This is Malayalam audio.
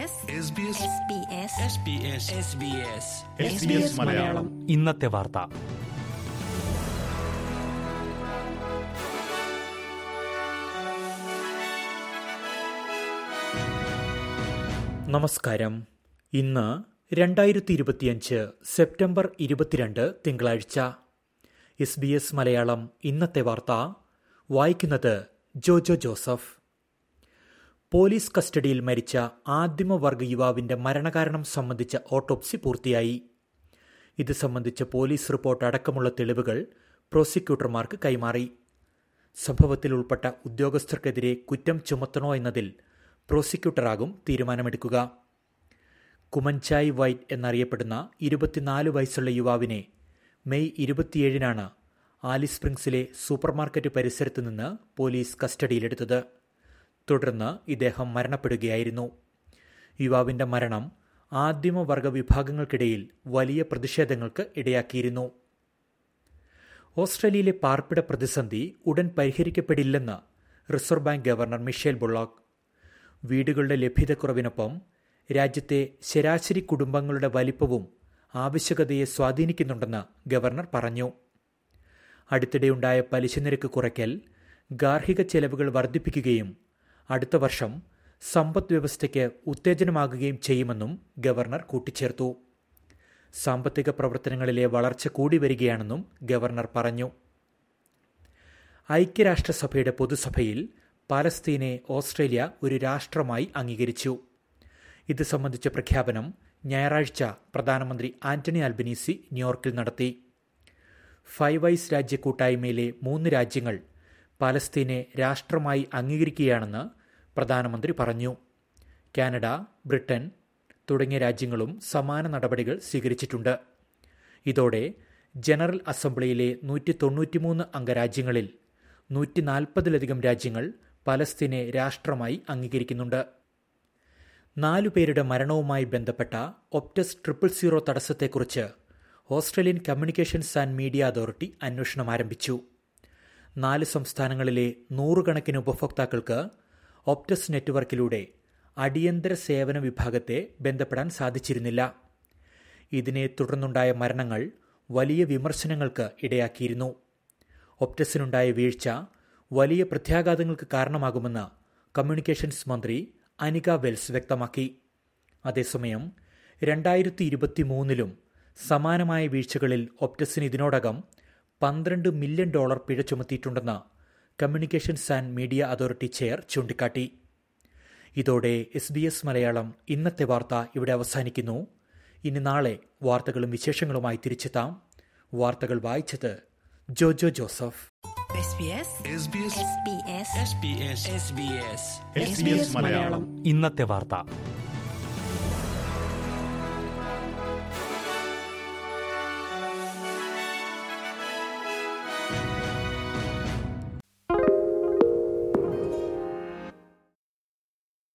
മലയാളം ഇന്നത്തെ വാർത്ത നമസ്കാരം ഇന്ന് രണ്ടായിരത്തി ഇരുപത്തിയഞ്ച് സെപ്റ്റംബർ ഇരുപത്തിരണ്ട് തിങ്കളാഴ്ച എസ് ബി എസ് മലയാളം ഇന്നത്തെ വാർത്ത വായിക്കുന്നത് ജോജോ ജോസഫ് പോലീസ് കസ്റ്റഡിയിൽ മരിച്ച ആദിമവർഗ യുവാവിന്റെ മരണകാരണം സംബന്ധിച്ച ഓട്ടോപ്സി പൂർത്തിയായി ഇത് സംബന്ധിച്ച പോലീസ് റിപ്പോർട്ട് അടക്കമുള്ള തെളിവുകൾ പ്രോസിക്യൂട്ടർമാർക്ക് കൈമാറി സംഭവത്തിൽ ഉൾപ്പെട്ട ഉദ്യോഗസ്ഥർക്കെതിരെ കുറ്റം ചുമത്തണോ എന്നതിൽ പ്രോസിക്യൂട്ടറാകും തീരുമാനമെടുക്കുക കുമൻചായ് വൈറ്റ് എന്നറിയപ്പെടുന്ന ഇരുപത്തിനാല് വയസ്സുള്ള യുവാവിനെ മെയ് ഇരുപത്തിയേഴിനാണ് ആലിസ് സ്പ്രിങ്സിലെ സൂപ്പർമാർക്കറ്റ് പരിസരത്ത് നിന്ന് പോലീസ് കസ്റ്റഡിയിലെടുത്തത് തുടർന്ന് ഇദ്ദേഹം മരണപ്പെടുകയായിരുന്നു യുവാവിന്റെ മരണം ആദിമവർഗ വിഭാഗങ്ങൾക്കിടയിൽ വലിയ പ്രതിഷേധങ്ങൾക്ക് ഇടയാക്കിയിരുന്നു ഓസ്ട്രേലിയയിലെ പാർപ്പിട പ്രതിസന്ധി ഉടൻ പരിഹരിക്കപ്പെടില്ലെന്ന് reserve bank governor Michele Bullock വീടുകളുടെ ലഭ്യതക്കുറവിനൊപ്പം രാജ്യത്തെ ശരാശരി കുടുംബങ്ങളുടെ വലിപ്പവും ആവശ്യകതയെ സ്വാധീനിക്കുന്നുണ്ടെന്ന് ഗവർണർ പറഞ്ഞു അടുത്തിടെയുണ്ടായ പലിശ നിരക്ക് കുറയ്ക്കൽ ഗാർഹിക ചെലവുകൾ വർദ്ധിപ്പിക്കുകയും അടുത്ത വർഷം സമ്പദ് വ്യവസ്ഥയ്ക്ക് ഉത്തേജനമാകുകയും ചെയ്യുമെന്നും ഗവർണർ കൂട്ടിച്ചേർത്തു സാമ്പത്തിക പ്രവർത്തനങ്ങളിലെ വളർച്ച കൂടി വരികയാണെന്നും ഗവർണർ പറഞ്ഞു ഐക്യരാഷ്ട്രസഭയുടെ പൊതുസഭയിൽ പാലസ്തീനെ ഓസ്ട്രേലിയ ഒരു രാഷ്ട്രമായി അംഗീകരിച്ചു ഇത് സംബന്ധിച്ച പ്രഖ്യാപനം ഞായറാഴ്ച പ്രധാനമന്ത്രി ആന്റണി അൽബനീസി ന്യൂയോർക്കിൽ നടത്തി ഫൈവ് ഐസ് രാജ്യ കൂട്ടായ്മയിലെ മൂന്ന് രാജ്യങ്ങൾ പാലസ്തീനെ രാഷ്ട്രമായി അംഗീകരിക്കുകയാണെന്ന് പ്രധാനമന്ത്രി പറഞ്ഞു കാനഡ ബ്രിട്ടൻ തുടങ്ങിയ രാജ്യങ്ങളും സമാന നടപടികൾ സ്വീകരിച്ചിട്ടുണ്ട് ഇതോടെ ജനറൽ അസംബ്ലിയിലെ നൂറ്റി തൊണ്ണൂറ്റിമൂന്ന് അംഗരാജ്യങ്ങളിൽ നൂറ്റി നാൽപ്പതിലധികം രാജ്യങ്ങൾ പലസ്തീനെ രാഷ്ട്രമായി അംഗീകരിക്കുന്നുണ്ട് നാലുപേരുടെ മരണവുമായി ബന്ധപ്പെട്ട ഒപ്റ്റസ് ട്രിപ്പിൾ സീറോ തടസ്സത്തെക്കുറിച്ച് Australian communications and media authority അന്വേഷണം ആരംഭിച്ചു നാല് സംസ്ഥാനങ്ങളിലെ നൂറുകണക്കിന് ഉപഭോക്താക്കൾക്ക് ഒപ്റ്റസ് നെറ്റ്വർക്കിലൂടെ അടിയന്തര സേവന വിഭാഗത്തെ ബന്ധപ്പെടാൻ സാധിച്ചിരുന്നില്ല ഇതിനെ തുടർന്നുണ്ടായ മരണങ്ങൾ വലിയ വിമർശനങ്ങൾക്ക് ഇടയാക്കിയിരുന്നു ഒപ്റ്റസിനുണ്ടായ വീഴ്ച വലിയ പ്രത്യാഘാതങ്ങൾക്ക് കാരണമാകുമെന്ന് കമ്മ്യൂണിക്കേഷൻസ് മന്ത്രി അനിക വെൽസ് വ്യക്തമാക്കി അതേസമയം രണ്ടായിരത്തി ഇരുപത്തി മൂന്നിലും സമാനമായ വീഴ്ചകളിൽ ഒപ്റ്റസിന് ഇതിനോടകം പന്ത്രണ്ട് മില്യൺ ഡോളർ പിഴ ചുമത്തിയിട്ടുണ്ടെന്ന് communications and media authority chair ചൂണ്ടിക്കാട്ടി ഇതോടെ എസ് ബി എസ് മലയാളം ഇന്നത്തെ വാർത്ത ഇവിടെ അവസാനിക്കുന്നു ഇനി നാളെ വാർത്തകളും വിശേഷങ്ങളുമായി തിരിച്ചെത്താം വാർത്തകൾ വായിച്ചത് ജോജോ ജോസഫ് SBS മലയാളം ഇന്നത്തെ വാർത്ത